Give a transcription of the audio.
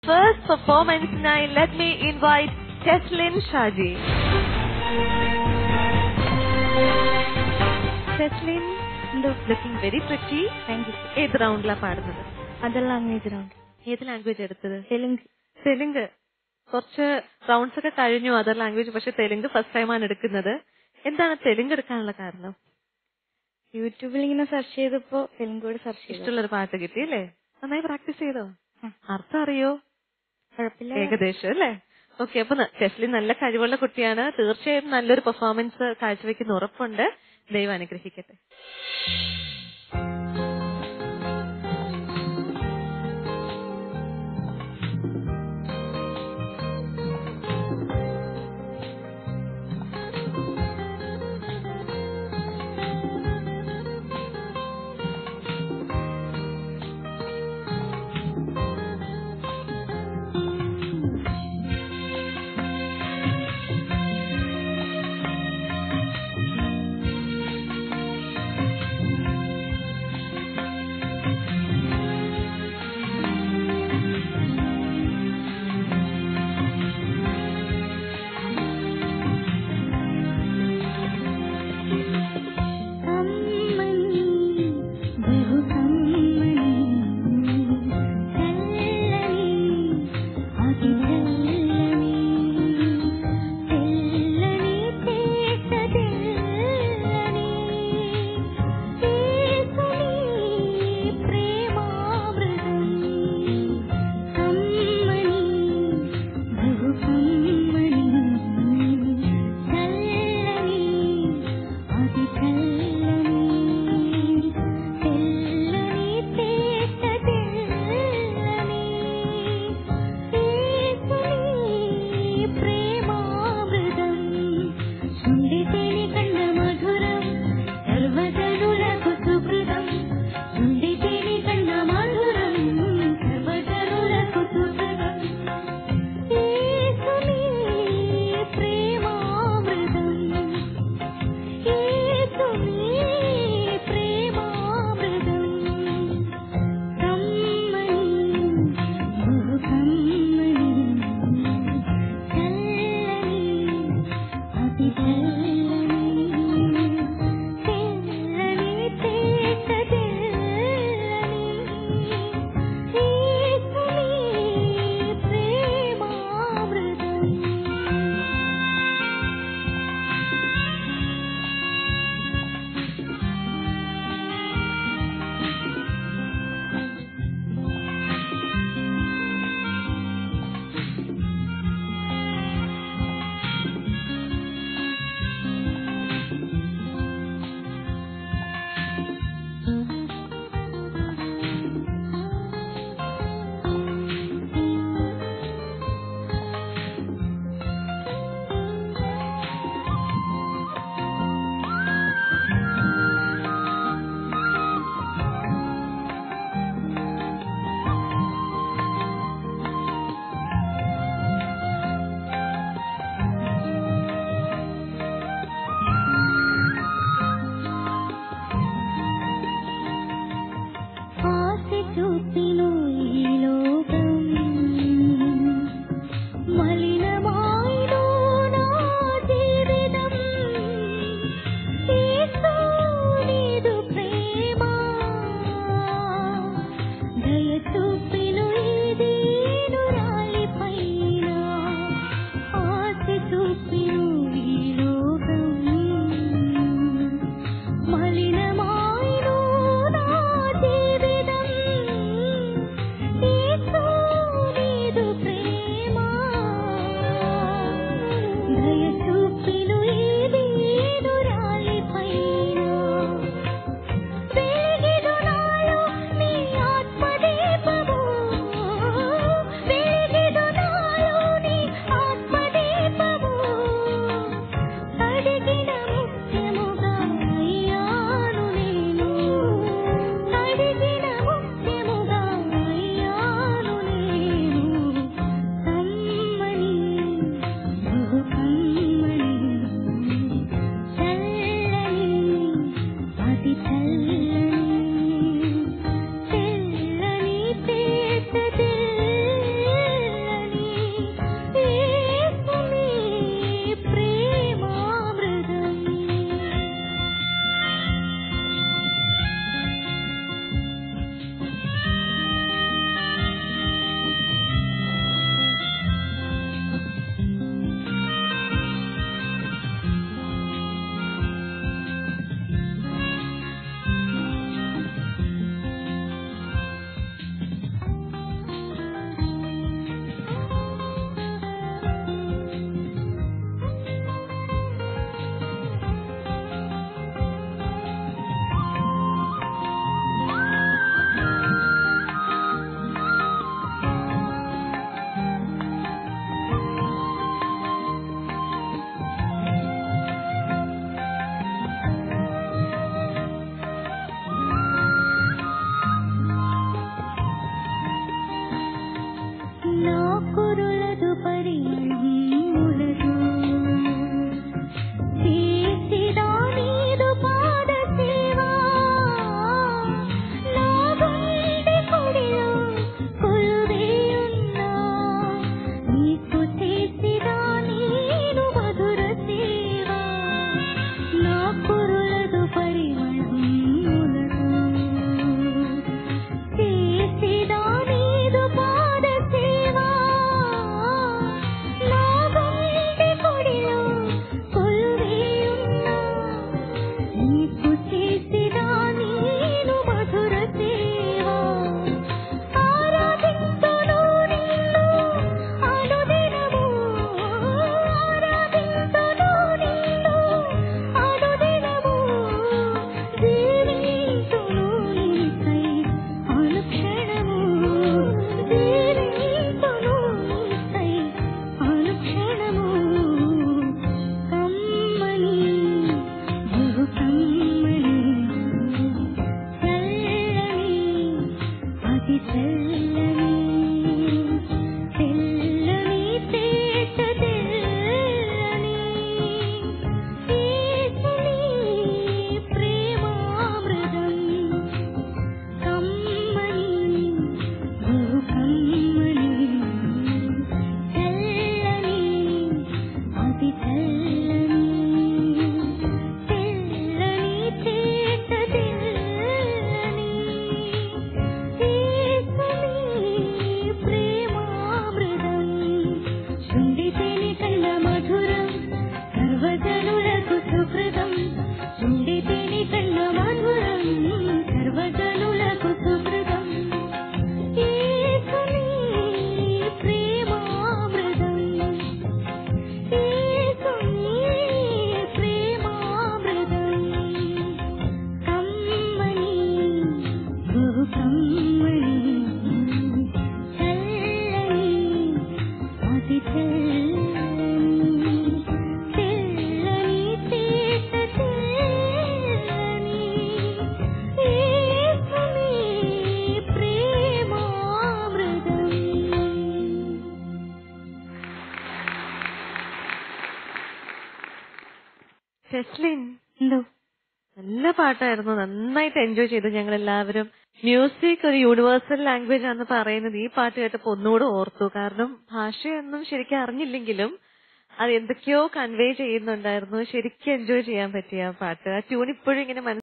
First പെർഫോമൻസിനായി let me invite Teslin Shaji Teslin looking very pretty thank you ഏത് റൗണ്ടിലാണ് പാടുന്നത് അതർ ലാംഗ്വേജ് റൗണ്ട് ഏത് ലാംഗ്വേജ് എടുത്തത് തെലുങ്ക് തെലുങ്ക് കുറച്ച് റൗണ്ട്സ് ഒക്കെ കഴിഞ്ഞു അതർ ലാംഗ്വേജ് പക്ഷെ തെലുങ്ക് ഫസ്റ്റ് ടൈമാണ് എടുക്കുന്നത് എന്താണ് തെലുങ്ക് എടുക്കാനുള്ള കാരണം യൂട്യൂബിൽ ഇങ്ങനെ സെർച്ച് ചെയ്തപ്പോ തെലുങ്ക് കൂടെ സെർച്ച് ചെയ്തു ഇഷ്ടമുള്ളൊരു പാട്ട് കിട്ടി അല്ലേ നന്നായി പ്രാക്ടീസ് ചെയ്തോ ഉം. അർത്ഥം അറിയോ കുഴപ്പമില്ല ഏകദേശം അല്ലേ ഓക്കെ അപ്പൊ ടെസ്ലി നല്ല കഴിവുള്ള കുട്ടിയാണ് തീർച്ചയായും നല്ലൊരു പെർഫോമൻസ് കാഴ്ചവെക്കുന്ന ഉറപ്പുണ്ട് ദൈവം അനുഗ്രഹിക്കട്ടെ Thank నాకురులదు పరిమళములదు చేసిదా నీదు పాద సేవా నా గుండె కొడిలో కొలువేయున్నా నీకు చేసిదా నేను మధుర సేవా నా కురులదు పరిమళములదు చేసిదా నీదు పాద సేవా నా గుండె కొడిలో కొలువేయున్నా నీకు చేసిదా నేను మధుర సేవా ఆరాధింతును నిన్ను అనుదినము ఆరాధింతును నిన్ను అనుదినము జీవింతును నీకై అనుక్షణము జీవింతును నీకై అనుక్షణము కమ్మని బహు కమ్మని చల్లని అతి చల్లని తెల్లని తేట తెల్లని యేసుని ప్రేమామృతం కమ్మని బహు కమ్మని చల్లని అతి చల్లని తెల్లని తేట తెల్లని యేసుని ప్రేమామృతం శుంఠితేని కన్న మధురం సర్వజనులకు సుకృతం శుంఠితేని కన్న మధురం సర్వజనులకు సుకృతం యేసుని ప్రేమామృతం యేసుని ప్రేమామృతం కమ్మని బహు కమ్మని చల్లని అతి చల్లని తెల్లని తేట తెల్లని యేసుని ప్రేమామృతం ജസ്ലിൻ എന്തോ നല്ല പാട്ടായിരുന്നു നന്നായിട്ട് എൻജോയ് ചെയ്തു ഞങ്ങൾ എല്ലാവരും മ്യൂസിക് ഒരു യൂണിവേഴ്സൽ ലാംഗ്വേജ് ആണെന്ന് പറയുന്നത് ഈ പാട്ട് കേട്ടപ്പോ ഒന്നുകൂടെ ഓർത്തു കാരണം ഭാഷയൊന്നും ശരിക്കും അറിഞ്ഞില്ലെങ്കിലും അത് എന്തൊക്കെയോ കൺവേ ചെയ്യുന്നുണ്ടായിരുന്നു ശരിക്കും എൻജോയ് ചെയ്യാൻ പറ്റിയ ആ പാട്ട് ആ ട്യൂൺ ഇപ്പോഴും ഇങ്ങനെ മനസ്സിൽ